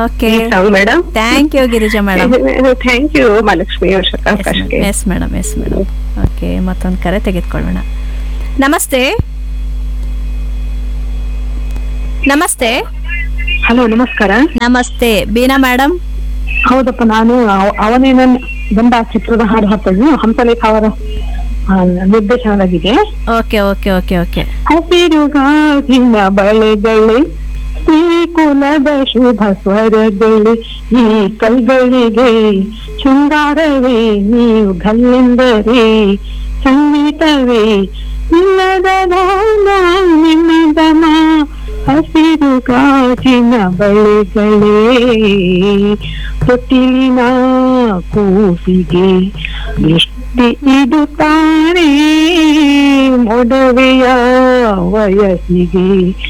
okay song madam thank you Girija madam thank you Mahalakshmi ವರ್ಷಕ್ಕೆ ಅವಕಾಶಕ್ಕೆ yes madam yes madam okay ಮತ್ತೊಂದು ಕರೆ ತೆಗೆದುಕೊಳ್ಳೋಣ ನಮಸ್ತೆ ನಮಸ್ತೆ ಹಲೋ ನಮಸ್ಕಾರ ನಮಸ್ತೆ ಬೀನಾ ಮೇಡಮ್ ಹೌದಪ್ಪ ನಾನು ಅವ- ಅವನೇ ನನ್ನ ಗಂಡ ಚಿತ್ರದ ಹಾಡು ಹಾಕೋದು ಹಂಸಲೇಖ ಅವರ ಆ, ನಿರ್ದೇಶನವಾಗಿದೆ ಓಕೆ ಓಕೆ ಓಕೆ ಓಕೆ ಹಸಿರು ಗಾಜಿನ ಬಳೆಗಳೇ ಶ್ರೀ ಕುಲದ ಶುಭ ಸ್ವರಗಳೇ ಈ ಕೈಗಳಿಗೆ ಶೃಂಗಾರವೇ ನೀವು ಗಲ್ಲೆಂದರೆ ಸಂಗೀತವೇ ಇಲ್ಲದ ನಿನ್ನದನ ಹಸಿರು ಗಾಜಿನ ಬಳೆಗಳೇ ತೊಟ್ಟಿಲಿನ ಕೂಸಿಗೆ ದೃಷ್ಟಿ ಇಡುತ್ತಾನೆ ಮೊಡವೆಯ ವಯಸ್ಸಿಗೆ